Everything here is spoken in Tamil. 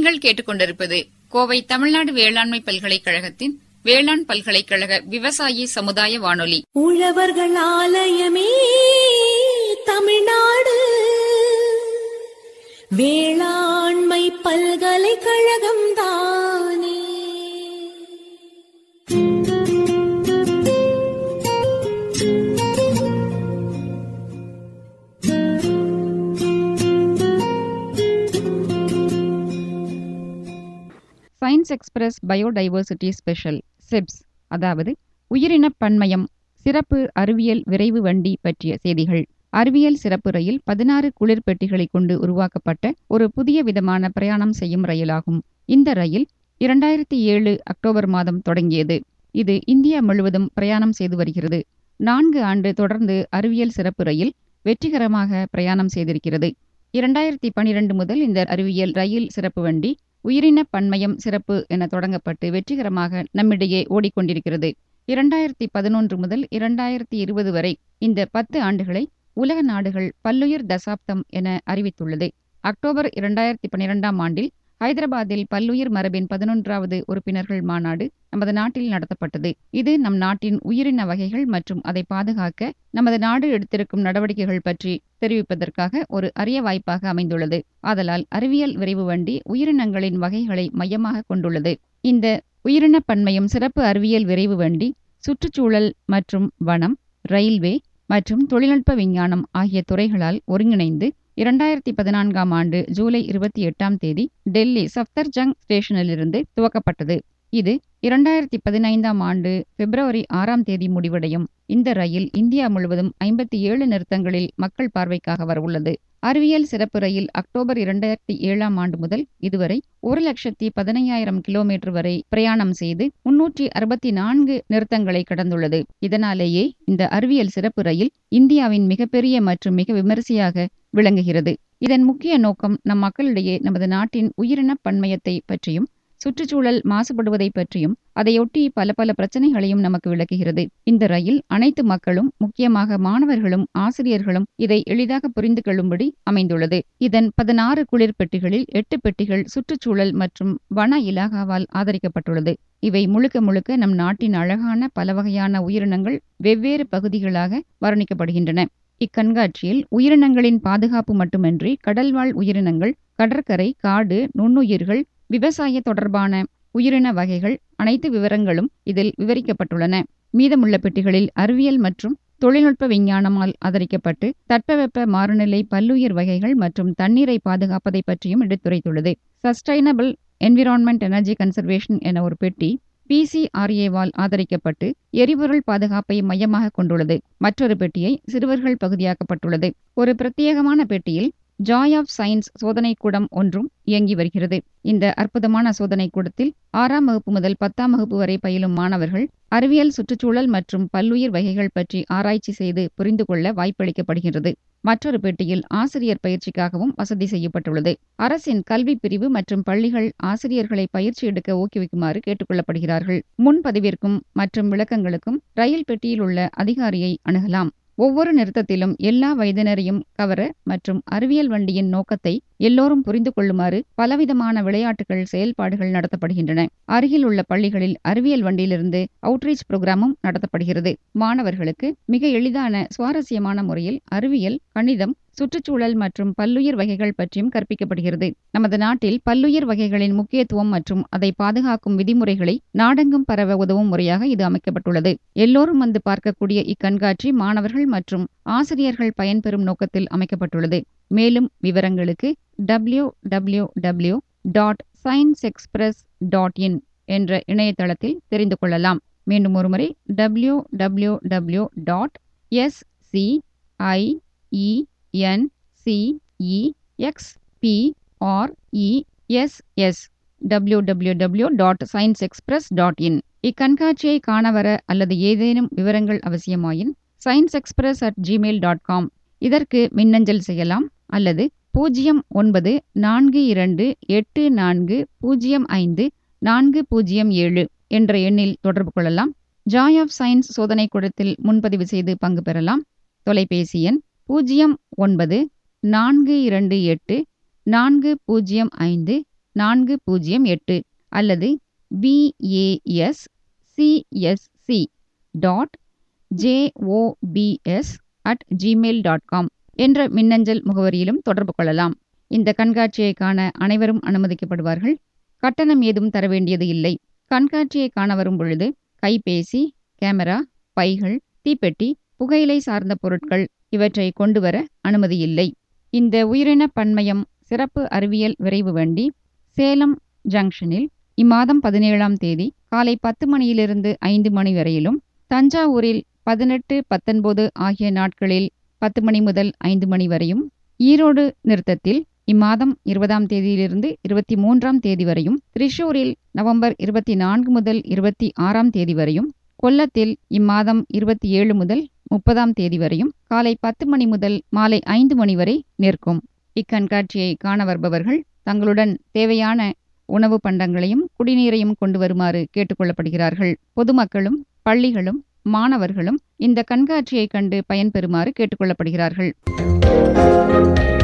நீங்கள் கேட்டுக்கொண்டிருப்பது கோவை தமிழ்நாடு வேளாண்மை பல்கலைக்கழகத்தின் வேளாண் பல்கலைக்கழக விவசாயி சமுதாய வானொலி உழவர்கள் ஆலயமே தமிழ்நாடு வேளாண்மை பல்கலைக்கழகம் தானே science express biodiversity special chips அதாவது உயிரினப் பன்மயம் சிறப்பு அறிவியல் விரைவு வண்டி பற்றிய செய்திகள் அறிவியல் சிறப்பு ரயில் பதினாறு குளிர் பெட்டிகளை கொண்டு உருவாக்கப்பட்ட ஒரு புதிய விதமான பிரயாணம் செய்யும் ரயிலாகும் இந்த ரயில் இரண்டாயிரத்தி ஏழு அக்டோபர் மாதம் தொடங்கியது இது இந்தியா முழுவதும் பிரயாணம் செய்து வருகிறது நான்கு ஆண்டு தொடர்ந்து அறிவியல் சிறப்பு ரயில் வெற்றிகரமாக பிரயாணம் செய்திருக்கிறது இரண்டாயிரத்தி பனிரெண்டு முதல் இந்த அறிவியல் ரயில் சிறப்பு வண்டி உயிரின பன்மயம் சிறப்பு என தொடங்கப்பட்டு வெற்றிகரமாக நம்மிடையே ஓடிக்கொண்டிருக்கிறது இரண்டாயிரத்தி பதினொன்று முதல் இரண்டாயிரத்தி இருபது வரை இந்த பத்து ஆண்டுகளை உலக நாடுகள் பல்லுயிர் தசாப்தம் என அறிவித்துள்ளது அக்டோபர் இரண்டாயிரத்தி பன்னிரெண்டாம் ஆண்டில் ஹைதராபாத்தில் பல்லுயிர் மரபின் பதினொன்றாவது உறுப்பினர்கள் மாநாடு நமது நாட்டில் நடத்தப்பட்டது இது நம் நாட்டின் உயிரின வகைகள் மற்றும் அதை பாதுகாக்க நமது நாடு எடுத்திருக்கும் நடவடிக்கைகள் பற்றி தெரிவிப்பதற்காக ஒரு அரிய வாய்ப்பாக அமைந்துள்ளது ஆதலால் அறிவியல் விரைவு வண்டி உயிரினங்களின் வகைகளை மையமாக கொண்டுள்ளது இந்த உயிரின பன்மையும் சிறப்பு அறிவியல் விரைவு வண்டி சுற்றுச்சூழல் மற்றும் வனம் ரயில்வே மற்றும் தொழில்நுட்ப விஞ்ஞானம் ஆகிய துறைகளால் ஒருங்கிணைந்து இரண்டாயிரத்தி பதினான்காம் ஆண்டு ஜூலை இருபத்தி எட்டாம் தேதி டெல்லி சப்தர்ஜங் ஸ்டேஷனிலிருந்து துவக்கப்பட்டது இது இரண்டாயிரத்தி பதினைந்தாம் ஆண்டு பிப்ரவரி ஆறாம் தேதி முடிவடையும் இந்த ரயில் இந்தியா முழுவதும் ஐம்பத்தி ஏழு நிறுத்தங்களில் மக்கள் பார்வைக்காக வரவுள்ளது அறிவியல் சிறப்பு ரயில் அக்டோபர் இரண்டாயிரத்தி ஏழாம் ஆண்டு முதல் இதுவரை ஒரு லட்சத்தி பதினையாயிரம் கிலோமீட்டர் வரை பிரயாணம் செய்து முன்னூற்றி அறுபத்தி நான்கு நிறுத்தங்களை கடந்துள்ளது இதனாலேயே இந்த அறிவியல் சிறப்பு ரயில் இந்தியாவின் மிகப்பெரிய மற்றும் மிக விமரிசையாக விளங்குகிறது இதன் முக்கிய நோக்கம் நம் மக்களிடையே நமது நாட்டின் உயிரின பன்மயத்தை பற்றியும் சுற்றுச்சூழல் மாசுபடுவதை பற்றியும் அதையொட்டி பல பல பிரச்சனைகளையும் நமக்கு விளக்குகிறது இந்த ரயில் அனைத்து மக்களும் முக்கியமாக மாணவர்களும் ஆசிரியர்களும் இதை எளிதாக புரிந்து கொள்ளும்படி அமைந்துள்ளது இதன் பதினாறு குளிர் பெட்டிகளில் எட்டு பெட்டிகள் சுற்றுச்சூழல் மற்றும் வன இலாகாவால் ஆதரிக்கப்பட்டுள்ளது இவை முழுக்க முழுக்க நம் நாட்டின் அழகான பல வகையான உயிரினங்கள் வெவ்வேறு பகுதிகளாக வர்ணிக்கப்படுகின்றன இக்கண்காட்சியில் உயிரினங்களின் பாதுகாப்பு மட்டுமின்றி கடல்வாழ் உயிரினங்கள் கடற்கரை காடு நுண்ணுயிர்கள் விவசாய தொடர்பான உயிரின வகைகள் அனைத்து விவரங்களும் இதில் விவரிக்கப்பட்டுள்ளன மீதமுள்ள பெட்டிகளில் அறிவியல் மற்றும் தொழில்நுட்ப விஞ்ஞானமால் ஆதரிக்கப்பட்டு தட்பவெப்ப மாறுநிலை பல்லுயிர் வகைகள் மற்றும் தண்ணீரை பாதுகாப்பதை பற்றியும் எடுத்துரைத்துள்ளது சஸ்டைனபிள் என்விரான்மெண்ட் எனர்ஜி கன்சர்வேஷன் என ஒரு பெட்டி பிசிஆர்ஏவால் ஆதரிக்கப்பட்டு எரிபொருள் பாதுகாப்பை மையமாக கொண்டுள்ளது மற்றொரு பெட்டியை சிறுவர்கள் பகுதியாக்கப்பட்டுள்ளது ஒரு பிரத்யேகமான பெட்டியில் ஜாய் ஆஃப் சயின்ஸ் சோதனைக்கூடம் ஒன்றும் இயங்கி வருகிறது இந்த அற்புதமான சோதனைக்கூடத்தில் ஆறாம் வகுப்பு முதல் பத்தாம் வகுப்பு வரை பயிலும் மாணவர்கள் அறிவியல் சுற்றுச்சூழல் மற்றும் பல்லுயிர் வகைகள் பற்றி ஆராய்ச்சி செய்து புரிந்து கொள்ள வாய்ப்பளிக்கப்படுகிறது மற்றொரு பெட்டியில் ஆசிரியர் பயிற்சிக்காகவும் வசதி செய்யப்பட்டுள்ளது அரசின் கல்வி பிரிவு மற்றும் பள்ளிகள் ஆசிரியர்களை பயிற்சி எடுக்க ஊக்குவிக்குமாறு கேட்டுக்கொள்ளப்படுகிறார்கள் முன்பதிவிற்கும் மற்றும் விளக்கங்களுக்கும் ரயில் பெட்டியில் உள்ள அதிகாரியை அணுகலாம் ஒவ்வொரு நிறுத்தத்திலும் எல்லா வயதினரையும் கவர மற்றும் அறிவியல் வண்டியின் நோக்கத்தை எல்லோரும் புரிந்து கொள்ளுமாறு பலவிதமான விளையாட்டுகள் செயல்பாடுகள் நடத்தப்படுகின்றன அருகில் உள்ள பள்ளிகளில் அறிவியல் வண்டியிலிருந்து அவுட்ரீச் புரோகிராமும் நடத்தப்படுகிறது மாணவர்களுக்கு மிக எளிதான சுவாரஸ்யமான முறையில் அறிவியல் கணிதம் சுற்றுச்சூழல் மற்றும் பல்லுயிர் வகைகள் பற்றியும் கற்பிக்கப்படுகிறது நமது நாட்டில் பல்லுயிர் வகைகளின் முக்கியத்துவம் மற்றும் அதை பாதுகாக்கும் விதிமுறைகளை நாடெங்கும் பரவ உதவும் முறையாக இது அமைக்கப்பட்டுள்ளது எல்லோரும் வந்து பார்க்கக்கூடிய இக்கண்காட்சி மாணவர்கள் மற்றும் ஆசிரியர்கள் பயன்பெறும் நோக்கத்தில் அமைக்கப்பட்டுள்ளது மேலும் விவரங்களுக்கு W W W dot science express dot in என்ற இணையதளத்தில் தெரிந்து கொள்ளலாம் மீண்டும் ஒருமுறை W W W dot S C I E N C E X P R E S S W W W dot science express dot in இக்கண்காட்சியை காண வர அல்லது ஏதேனும் விவரங்கள் அவசியமாயின் science express at Gmail dot com இதற்கு மின்னஞ்சல் செய்யலாம் அல்லது பூஜ்ஜியம் ஒன்பது நான்கு இரண்டு எட்டு நான்கு பூஜ்ஜியம் ஐந்து நான்கு பூஜ்ஜியம் ஏழு என்ற எண்ணில் தொடர்பு கொள்ளலாம் ஜாய் ஆஃப் சயின்ஸ் சோதனை கூடத்தில் முன்பதிவு செய்து பங்கு பெறலாம் தொலைபேசி எண் பூஜ்ஜியம் ஒன்பது நான்கு இரண்டு எட்டு நான்கு பூஜ்ஜியம் ஐந்து நான்கு பூஜ்ஜியம் எட்டு அல்லது B A S C S C dot J O B S at Gmail dot com என்ற மின்னஞ்சல் முகவரியிலும் தொடர்பு கொள்ளலாம் இந்த கண்காட்சியை காண அனைவரும் அனுமதிக்கப்படுவார்கள் கட்டணம் ஏதும் தர வேண்டியது இல்லை கண்காட்சியை காண வரும் பொழுது கைபேசி கேமரா பைகள் தீப்பெட்டி புகையிலை சார்ந்த பொருட்கள் இவற்றை கொண்டு வர அனுமதி இல்லை இந்த உயிரின பன்மயம் சிறப்பு அறிவியல் விரைவு வண்டி சேலம் ஜங்ஷனில் இம்மாதம் பதினேழாம் தேதி காலை பத்து மணியிலிருந்து ஐந்து மணி வரையிலும் தஞ்சாவூரில் பதினெட்டு பத்தொன்பது ஆகிய நாட்களில் பத்து மணி முதல் ஐந்து மணி வரையும் ஈரோடு நிறுத்தத்தில் இம்மாதம் இருபதாம் தேதியிலிருந்து இருபத்தி மூன்றாம் தேதி வரையும் திரிஷூரில் நவம்பர் இருபத்தி நான்கு முதல் இருபத்தி ஆறாம் தேதி வரையும் கொல்லத்தில் இம்மாதம் இருபத்தி ஏழு முதல் முப்பதாம் தேதி வரையும் காலை பத்து மணி முதல் மாலை ஐந்து மணி வரை நிற்கும் இக்கண்காட்சியை காண வருபவர்கள் தங்களுடன் தேவையான உணவு பண்டங்களையும் குடிநீரையும் கொண்டு வருமாறு கேட்டுக்கொள்ளப்படுகிறார்கள் பொதுமக்களும் பள்ளிகளும் மாணவர்களும் இந்த கண்காட்சியை கண்டு பயன்பெறுமாறு கேட்டுக்கொள்ளப்படுகிறார்கள்